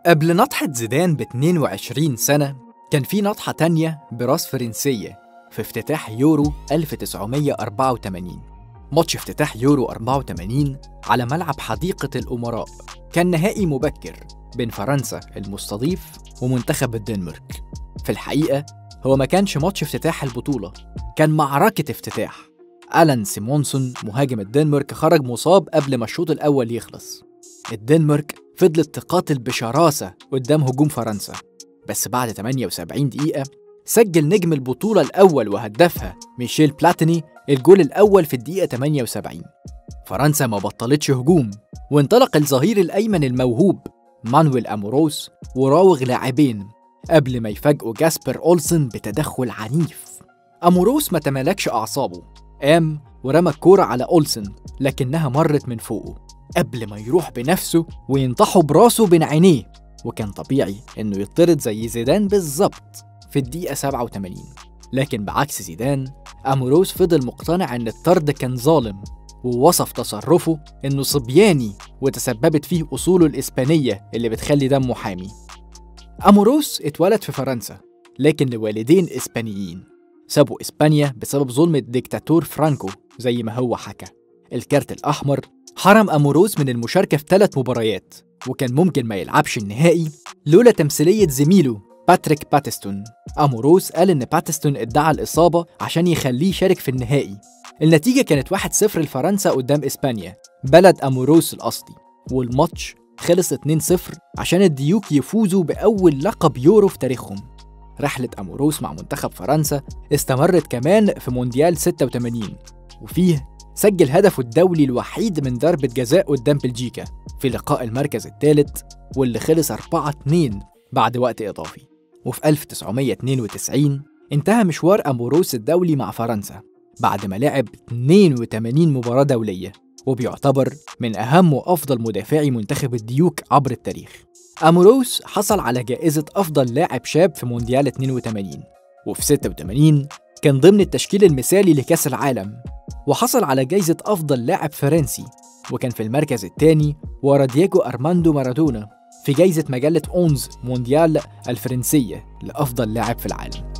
قبل نطحة زيدان ب 22 سنة كان في نطحة تانية براس فرنسية في افتتاح يورو 1984 ماتش افتتاح يورو 84 على ملعب حديقة الأمراء كان نهائي مبكر بين فرنسا المستضيف ومنتخب الدنمارك في الحقيقة هو ما كانش ماتش افتتاح البطولة كان معركة افتتاح ألان سيمونسون مهاجم الدنمارك خرج مصاب قبل ما الشوط الأول يخلص الدنمارك فضلت تقاتل بشراسة قدام هجوم فرنسا بس بعد 78 دقيقة سجل نجم البطولة الأول وهدفها ميشيل بلاتيني الجول الأول في الدقيقة 78 فرنسا ما بطلتش هجوم وانطلق الظهير الأيمن الموهوب مانويل أموروس وراوغ لاعبين قبل ما يفاجئوا جاسبر أولسن بتدخل عنيف أموروس ما تمالكش أعصابه قام ورمى الكورة على أولسن لكنها مرت من فوقه قبل ما يروح بنفسه وينطحه براسه بين عينيه وكان طبيعي إنه يطرد زي زيدان بالظبط في الدقيقة 87 لكن بعكس زيدان أموروس فضل مقتنع إن الطرد كان ظالم ووصف تصرفه إنه صبياني وتسببت فيه أصوله الإسبانية اللي بتخلي دمه حامي أموروس اتولد في فرنسا لكن لوالدين إسبانيين سابوا إسبانيا بسبب ظلم الديكتاتور فرانكو زي ما هو حكى الكارت الأحمر حرم أموروس من المشاركة في ثلاث مباريات وكان ممكن ما يلعبش النهائي لولا تمثيلية زميله باتريك باتستون أموروس قال إن باتستون ادعى الإصابة عشان يخليه يشارك في النهائي النتيجة كانت 1-0 لفرنسا قدام إسبانيا بلد أموروس الأصلي والماتش خلص 2-0 عشان الديوك يفوزوا بأول لقب يورو في تاريخهم رحلة أموروس مع منتخب فرنسا استمرت كمان في مونديال 86 وفيه سجل هدفه الدولي الوحيد من ضربة جزاء قدام بلجيكا في لقاء المركز الثالث واللي خلص 4-2 بعد وقت إضافي وفي 1992 انتهى مشوار أموروس الدولي مع فرنسا بعد ما لعب 82 مباراة دولية وبيعتبر من أهم وأفضل مدافعي منتخب الديوك عبر التاريخ أموروس حصل على جائزة أفضل لاعب شاب في مونديال 82 وفي 86 كان ضمن التشكيل المثالي لكأس العالم وحصل على جائزة أفضل لاعب فرنسي وكان في المركز الثاني ورا دييغو أرماندو مارادونا في جائزة مجلة أونز مونديال الفرنسية لأفضل لاعب في العالم